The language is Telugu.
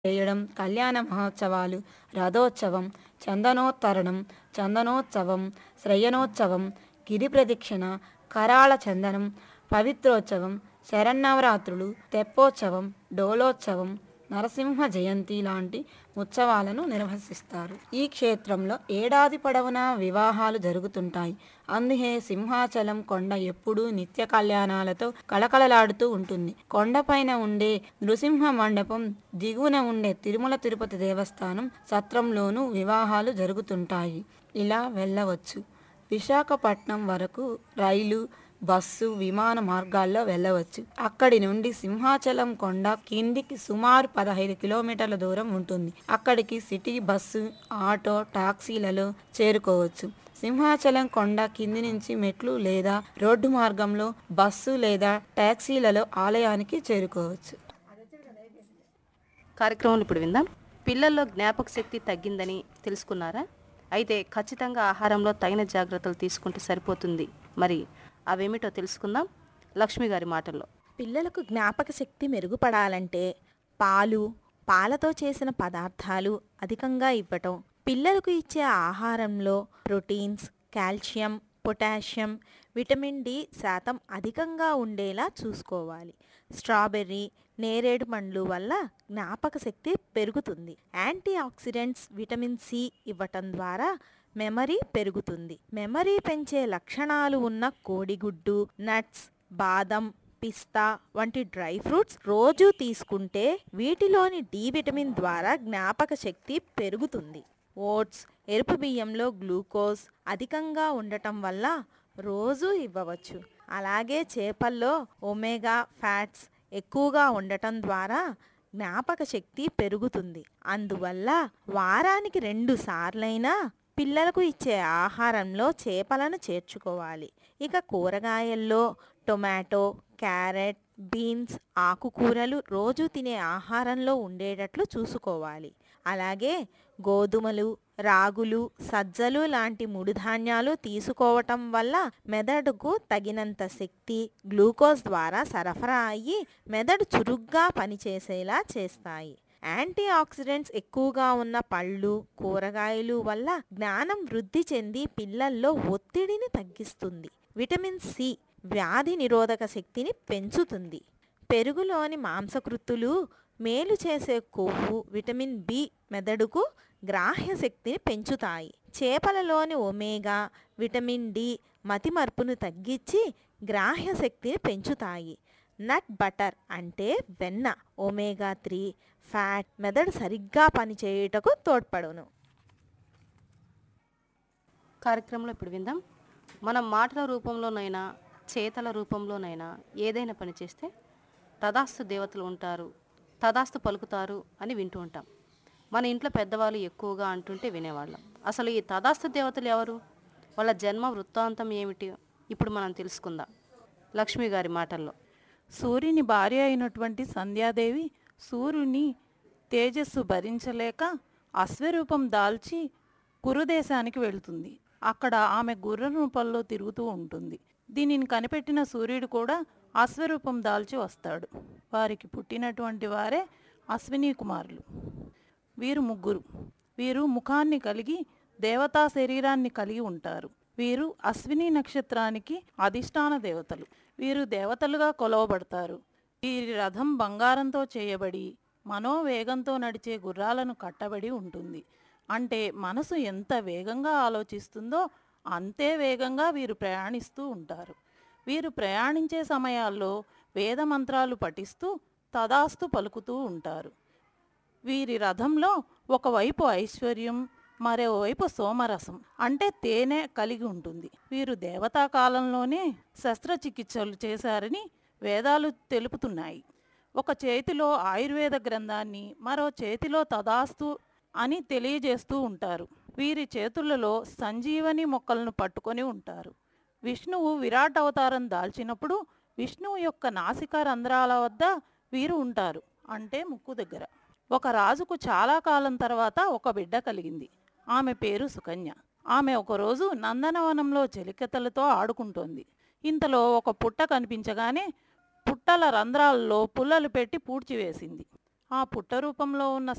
చేయడం కళ్యాణ మహోత్సవాలు రథోత్సవం చందనోత్తరణం చందనోత్సవం శ్రయణోత్సవం గిరి ప్రదక్షిణ కరాళ చందనం పవిత్రోత్సవం శరన్నవరాత్రులు తెప్పోత్సవం డోలోత్సవం నరసింహ జయంతి లాంటి ఉత్సవాలను నిర్వహిస్తారు ఈ క్షేత్రంలో ఏడాది పొడవునా వివాహాలు జరుగుతుంటాయి అందుకే సింహాచలం కొండ ఎప్పుడూ నిత్య కళ్యాణాలతో కళకళలాడుతూ ఉంటుంది కొండపైన ఉండే నృసింహ మండపం దిగువన ఉండే తిరుమల తిరుపతి దేవస్థానం సత్రంలోనూ వివాహాలు జరుగుతుంటాయి ఇలా వెళ్ళవచ్చు విశాఖపట్నం వరకు రైలు బస్సు విమాన మార్గాల్లో వెళ్ళవచ్చు అక్కడి నుండి సింహాచలం కొండ కిందికి సుమారు పదహైదు కిలోమీటర్ల దూరం ఉంటుంది అక్కడికి సిటీ బస్సు ఆటో టాక్సీలలో చేరుకోవచ్చు సింహాచలం కొండ కింది నుంచి మెట్లు లేదా రోడ్డు మార్గంలో బస్సు లేదా టాక్సీలలో ఆలయానికి చేరుకోవచ్చు కార్యక్రమంలో ఇప్పుడు విందాం పిల్లల్లో జ్ఞాపక శక్తి తగ్గిందని తెలుసుకున్నారా అయితే ఖచ్చితంగా ఆహారంలో తగిన జాగ్రత్తలు తీసుకుంటే సరిపోతుంది మరి అవేమిటో తెలుసుకుందాం లక్ష్మి గారి మాటల్లో పిల్లలకు జ్ఞాపక శక్తి మెరుగుపడాలంటే పాలు పాలతో చేసిన పదార్థాలు అధికంగా ఇవ్వటం పిల్లలకు ఇచ్చే ఆహారంలో proteins calcium potassium vitamin D శాతం అధికంగా ఉండేలా చూసుకోవాలి స్ట్రాబెర్రీ నేరేడు పండ్లు వల్ల జ్ఞాపక శక్తి పెరుగుతుంది యాంటీ ఆక్సిడెంట్స్ విటమిన్ సి ఇవ్వటం ద్వారా మెమరీ పెరుగుతుంది మెమరీ పెంచే లక్షణాలు ఉన్న కోడిగుడ్డు నట్స్ బాదం పిస్తా వంటి డ్రై ఫ్రూట్స్ రోజు తీసుకుంటే వీటిలోని డి విటమిన్ ద్వారా జ్ఞాపక శక్తి పెరుగుతుంది ఓట్స్ ఎరుపు బియ్యంలో గ్లూకోజ్ అధికంగా ఉండటం వల్ల రోజు ఇవ్వవచ్చు అలాగే చేపల్లో ఒమేగా ఫ్యాట్స్ ఎక్కువగా ఉండటం ద్వారా జ్ఞాపక శక్తి పెరుగుతుంది అందువల్ల వారానికి రెండు సార్లైనా పిల్లలకు ఇచ్చే ఆహారంలో చేపలను చేర్చుకోవాలి ఇక కూరగాయల్లో టొమాటో క్యారెట్ బీన్స్ ఆకుకూరలు రోజు తినే ఆహారంలో ఉండేటట్లు చూసుకోవాలి అలాగే గోధుమలు రాగులు సజ్జలు లాంటి ముడిధాన్యాలు తీసుకోవటం వల్ల మెదడుకు తగినంత శక్తి గ్లూకోజ్ ద్వారా సరఫరా అయ్యి మెదడు చురుగ్గా పనిచేసేలా చేస్తాయి యాంటీ ఆక్సిడెంట్స్ ఎక్కువగా ఉన్న పళ్ళు కూరగాయలు వల్ల జ్ఞానం వృద్ధి చెంది పిల్లల్లో ఒత్తిడిని తగ్గిస్తుంది విటమిన్ సి వ్యాధి నిరోధక శక్తిని పెంచుతుంది పెరుగులోని మాంసకృత్తులు మేలు చేసే కొవ్వు విటమిన్ బి మెదడుకు గ్రాహ్య శక్తిని పెంచుతాయి చేపలలోని ఒమేగా విటమిన్ డి మతిమర్పును తగ్గించి గ్రాహ్య శక్తిని పెంచుతాయి నట్ బటర్ అంటే వెన్న ఒమేగా త్రీ ఫ్యాట్ మెదడు సరిగ్గా పనిచేయుటకు తోడ్పడును కార్యక్రమంలో ఇప్పుడు విందాం మనం మాటల రూపంలోనైనా చేతల రూపంలోనైనా ఏదైనా పని చేస్తే తదాస్తు దేవతలు ఉంటారు తదాస్తు పలుకుతారు అని వింటూ ఉంటాం మన ఇంట్లో పెద్దవాళ్ళు ఎక్కువగా అంటుంటే వినేవాళ్ళం అసలు ఈ తదాస్తు దేవతలు ఎవరు వాళ్ళ జన్మ వృత్తాంతం ఏమిటి ఇప్పుడు మనం తెలుసుకుందాం లక్ష్మి గారి మాటల్లో సూర్యుని భార్య అయినటువంటి సంధ్యాదేవి సూర్యుని తేజస్సు భరించలేక అశ్వరూపం దాల్చి కురుదేశానికి వెళ్తుంది అక్కడ ఆమె గుర్ర రూపంలో తిరుగుతూ ఉంటుంది దీనిని కనిపెట్టిన సూర్యుడు కూడా అశ్వరూపం దాల్చి వస్తాడు వారికి పుట్టినటువంటి వారే అశ్విని కుమారులు వీరు ముగ్గురు వీరు ముఖాన్ని కలిగి దేవతా శరీరాన్ని కలిగి ఉంటారు వీరు అశ్విని నక్షత్రానికి అధిష్టాన దేవతలు వీరు దేవతలుగా కొలవబడతారు వీరి రథం బంగారంతో చేయబడి మనోవేగంతో నడిచే గుర్రాలను కట్టబడి ఉంటుంది అంటే మనసు ఎంత వేగంగా ఆలోచిస్తుందో అంతే వేగంగా వీరు ప్రయాణిస్తూ ఉంటారు వీరు ప్రయాణించే సమయాల్లో వేద మంత్రాలు పఠిస్తూ తదాస్తు పలుకుతూ ఉంటారు వీరి రథంలో ఒకవైపు ఐశ్వర్యం మరోవైపు సోమరసం అంటే తేనె కలిగి ఉంటుంది వీరు దేవతా కాలంలోనే శస్త్రచికిత్సలు చేశారని వేదాలు తెలుపుతున్నాయి ఒక చేతిలో ఆయుర్వేద గ్రంథాన్ని మరో చేతిలో తదాస్తు అని తెలియజేస్తూ ఉంటారు వీరి చేతులలో సంజీవని మొక్కలను పట్టుకొని ఉంటారు విష్ణువు విరాట్ అవతారం దాల్చినప్పుడు విష్ణువు యొక్క నాసిక రంధ్రాల వద్ద వీరు ఉంటారు అంటే ముక్కు దగ్గర ఒక రాజుకు చాలా కాలం తర్వాత ఒక బిడ్డ కలిగింది ఆమె పేరు సుకన్య ఆమె ఒకరోజు నందనవనంలో చెలికత్తెలతో ఆడుకుంటోంది ఇంతలో ఒక పుట్ట కనిపించగానే పుట్టల రంధ్రాల్లో పుల్లలు పెట్టి పూడ్చివేసింది ఆ పుట్ట రూపంలో ఉన్న